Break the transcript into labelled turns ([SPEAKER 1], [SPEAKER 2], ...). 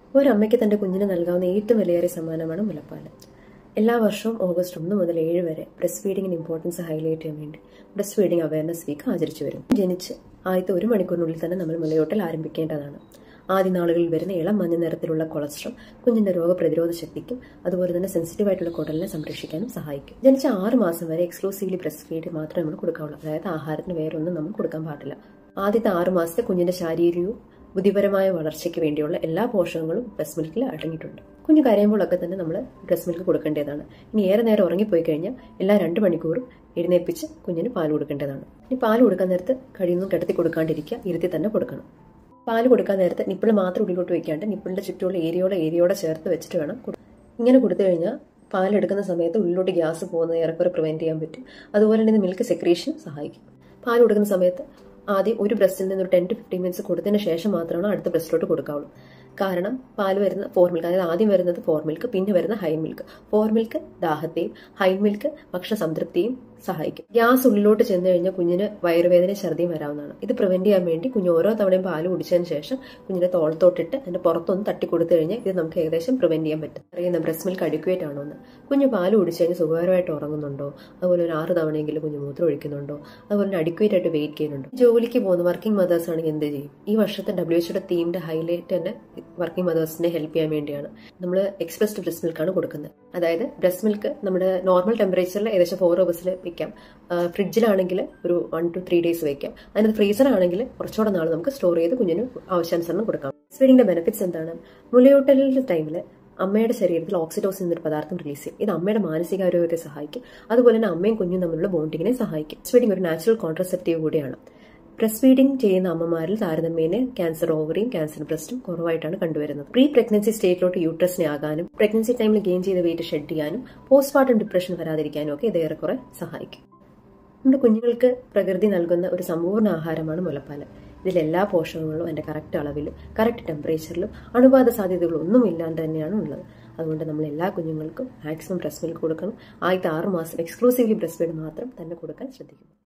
[SPEAKER 1] ഒരമ്മയ്ക്ക് തന്റെ കുഞ്ഞിന് നൽകാവുന്ന ഏറ്റവും വിലയേറിയ സമ്മാനമാണ് മുലപ്പാല് എല്ലാ വർഷവും ഓഗസ്റ്റ് ഒന്ന് മുതൽ ഏഴ് വരെ ബ്രസ്റ്റ് ഫീഡിങ്ങിന് ഇമ്പോർട്ടൻസ് ഹൈലൈറ്റ് ചെയ്യാൻ വേണ്ടി ബ്രസ്റ്റ് ഫീഡിംഗ് അവയർനെസ് വീക്ക് ആചരിച്ചു വരും ജനിച്ച് ആദ്യത്തെ ഒരു മണിക്കൂറിനുള്ളിൽ തന്നെ നമ്മൾ മുലയൂട്ടൽ ആരംഭിക്കേണ്ടതാണ് ആദ്യ നാളുകളിൽ വരുന്ന ഇളം മഞ്ഞ നിറത്തിലുള്ള കൊളസ്ട്രോൾ കുഞ്ഞിന്റെ രോഗപ്രതിരോധ ശക്തിക്കും അതുപോലെ തന്നെ സെൻസിറ്റീവ് ആയിട്ടുള്ള കുടലിനെ സംരക്ഷിക്കാനും സഹായിക്കും ജനിച്ച ആറ് മാസം വരെ എക്സ്ക്ലൂസീവ്ലി ബ്രസ്റ്റ് ഫീഡ് മാത്രമേ നമ്മൾ കൊടുക്കാവുള്ളൂ അതായത് ആഹാരത്തിന് വേറെ ഒന്നും നമ്മൾ കൊടുക്കാൻ പാടില്ല ആദ്യത്തെ ആറ് മാസത്തെ കുഞ്ഞിന്റെ ശാരീരികവും ബുദ്ധിപരമായ വളർച്ചയ്ക്ക് വേണ്ടിയുള്ള എല്ലാ പോഷകങ്ങളും ബ്രസ്റ്റ് മിൽക്കിൽ അടങ്ങിയിട്ടുണ്ട് കുഞ്ഞ് കരയുമ്പോഴൊക്കെ തന്നെ നമ്മൾ ബ്രസ്റ്റ് മിൽക്ക് കൊടുക്കേണ്ടതാണ് ഇനി ഏറെ നേരം ഉറങ്ങിപ്പോയി കഴിഞ്ഞാൽ എല്ലാ രണ്ട് മണിക്കൂറും എഴുന്നേൽപ്പിച്ച് കുഞ്ഞിന് പാൽ കൊടുക്കേണ്ടതാണ് ഇനി പാൽ കൊടുക്കാൻ നേരത്ത് കഴിയുന്നതും കിടത്തി കൊടുക്കാണ്ടിരിക്കുക ഇരുത്തി തന്നെ കൊടുക്കണം പാല് കൊടുക്കാൻ നേരത്തെ നിപ്പിൾ മാത്രം ഉള്ളിലോട്ട് വെക്കാണ്ട് നിപ്പിളിന്റെ ചുറ്റുമുള്ള ഏരിയോടെ ഏരിയോടെ ചേർത്ത് വെച്ചിട്ട് വേണം കൊടു- ഇങ്ങനെ കൊടുത്തു കഴിഞ്ഞാൽ പാലെടുക്കുന്ന സമയത്ത് ഉള്ളിലോട്ട് ഗ്യാസ് പോകുന്നത് ഏറെക്കുറെ പ്രിവെന്റ് ചെയ്യാൻ പറ്റും അതുപോലെ തന്നെ മിൽക്ക് സെക്രീഷൻ സഹായിക്കും പാൽ കൊടുക്കുന്ന സമയത്ത് ആദ്യം ഒരു ബ്രസ്റ്റിൽ നിന്ന് ഒരു ടെൻ ടു ഫിഫ്റ്റീൻ മിനിറ്റ്സ് കൊടുത്തതിന് ശേഷം മാത്രമാണ് അടുത്ത ബ്രസ്റ്റിലോട്ട് കൊടുക്കാവുള്ളൂ കാരണം പാൽ വരുന്ന ഫോർ മിൽക്ക് അതായത് ആദ്യം വരുന്നത് ഫോർ മിൽക്ക് പിന്നെ വരുന്ന ഹൈ മിൽക്ക് ഫോർ മിൽക്ക് ദാഹത്തെയും ഹൈ മിൽക്ക് ഭക്ഷണ സംതൃപ്തിയും സഹായിക്കും ഗ്യാസ് ഉള്ളിലോട്ട് ചെന്ന് കഴിഞ്ഞാൽ കുഞ്ഞിന് വയറുവേദന ഛർദിയും വരാവുന്നതാണ് ഇത് പ്രിവെന്റ് ചെയ്യാൻ വേണ്ടി കുഞ്ഞ് ഓരോ തവണയും പാല് കുടിച്ചതിന് ശേഷം കുഞ്ഞിനെ തോളത്തോട്ടിട്ട് അതിന്റെ പുറത്തൊന്ന് തട്ടി കൊടുത്തു കഴിഞ്ഞാൽ ഇത് നമുക്ക് ഏകദേശം പ്രിവെന്റ് ചെയ്യാൻ പറ്റും അറിയുന്ന ബ്രസ്റ്റ് മിൽക്ക് അഡിക്വേറ്റ് ആണോ എന്ന് കുഞ്ഞ് പാല് കുടിച്ചു കഴിഞ്ഞാൽ സുഖകരമായിട്ട് ഉറങ്ങുന്നുണ്ടോ അതുപോലെ ഒരു ആറ് തവണയെങ്കിലും കുഞ്ഞ് മൂത്രം ഒഴിക്കുന്നുണ്ടോ അതുപോലെ തന്നെ അഡിക്വേറ്റ് ആയിട്ട് വെയിറ്റ് ചെയ്യുന്നുണ്ടോ ജോലിക്ക് പോകുന്ന വർക്കിംഗ് മദേഴ്സ് ആണെങ്കിൽ എന്ത് ചെയ്യും ഈ വർഷത്തെ ഡബ്ല്യു എച്ച്യുടെ തീമിന്റെ ഹൈലൈറ്റ് തന്നെ വർക്കിംഗ് മദേഴ്സിനെ ഹെൽപ്പ് ചെയ്യാൻ വേണ്ടിയാണ് നമ്മൾ എക്സ്പ്രസ്ഡ് ബ്രസ്റ്റ് മിൽക്കാണ് കൊടുക്കുന്നത് അതായത് ബ്രസ്റ്റ് മിൽക്ക് നമ്മുടെ നോർമൽ ടെമ്പറേച്ചറിൽ ഏകദേശം ഫോർ അവേഴ്സിൽ വെക്കാം ഫ്രിഡ്ജിലാണെങ്കിൽ ഒരു വൺ ടു ത്രീ ഡേയ്സ് വെക്കാം അതിനകത്ത് ഫ്രീസർ ആണെങ്കിൽ കുറച്ചുകൂടെ നാൾ നമുക്ക് സ്റ്റോർ ചെയ്ത് കുഞ്ഞിന് ആവശ്യാനുസരണം കൊടുക്കാം ഫീഡിങ്ങിന്റെ ബെനിഫിറ്റ്സ് എന്താണ് മുലയൂട്ടലിന്റെ ടൈമിൽ അമ്മയുടെ ശരീരത്തിൽ ഓക്സിഡോസിൻ എന്നൊരു പദാർത്ഥം റിലീസ് ചെയ്യും ഇത് അമ്മയുടെ മാനസികാരോഗ്യത്തെ സഹായിക്കും അതുപോലെ തന്നെ അമ്മയും കുഞ്ഞും തമ്മിലുള്ള ബോണ്ടിങ്ങിനെ സഹായിക്കും ഫീഡിംഗ് ഒരു നാച്ചുറൽ കോൺട്രസെപ്റ്റീവ് കൂടിയാണ് ബ്രസ്റ്റ് ഫീഡിംഗ് ചെയ്യുന്ന അമ്മമാരിൽ താരതമ്യേന ക്യാൻസർ ഓവറിയും ക്യാൻസർ ബ്രസ്റ്റും കുറവായിട്ടാണ് കണ്ടുവരുന്നത് പ്രീ പ്രഗ്നൻസി സ്റ്റേറ്റിലോട്ട് യൂട്രസിനെ ആകാനും പ്രഗ്നൻസി ടൈമിൽ ഗെയിൻ ചെയ്ത വെയിറ്റ് ഷെഡ് ചെയ്യാനും പോസ്റ്റ്മോർട്ടം ഡിപ്രഷൻ വരാതിരിക്കാനും ഒക്കെ ഇത് ഏറെക്കുറെ സഹായിക്കും നമ്മുടെ കുഞ്ഞുങ്ങൾക്ക് പ്രകൃതി നൽകുന്ന ഒരു സമ്പൂർണ്ണ ആഹാരമാണ് മുലപ്പാല് ഇതിൽ എല്ലാ പോഷകങ്ങളും അതിന്റെ കറക്റ്റ് അളവിലും കറക്റ്റ് ടെമ്പറേച്ചറിലും അണുബാധ സാധ്യതകളും ഒന്നും ഇല്ലാണ്ട് തന്നെയാണ് ഉള്ളത് അതുകൊണ്ട് നമ്മൾ എല്ലാ കുഞ്ഞുങ്ങൾക്കും മാക്സിമം ബ്രസ്റ്റ് മിൽക്ക് കൊടുക്കണം ആദ്യത്തെ ആറ് മാസം എക്സ്ക്ലൂസീവ്ലി ബ്രസ്റ്റ് ഫീഡ് മാത്രം തന്നെ കൊടുക്കാൻ ശ്രദ്ധിക്കണം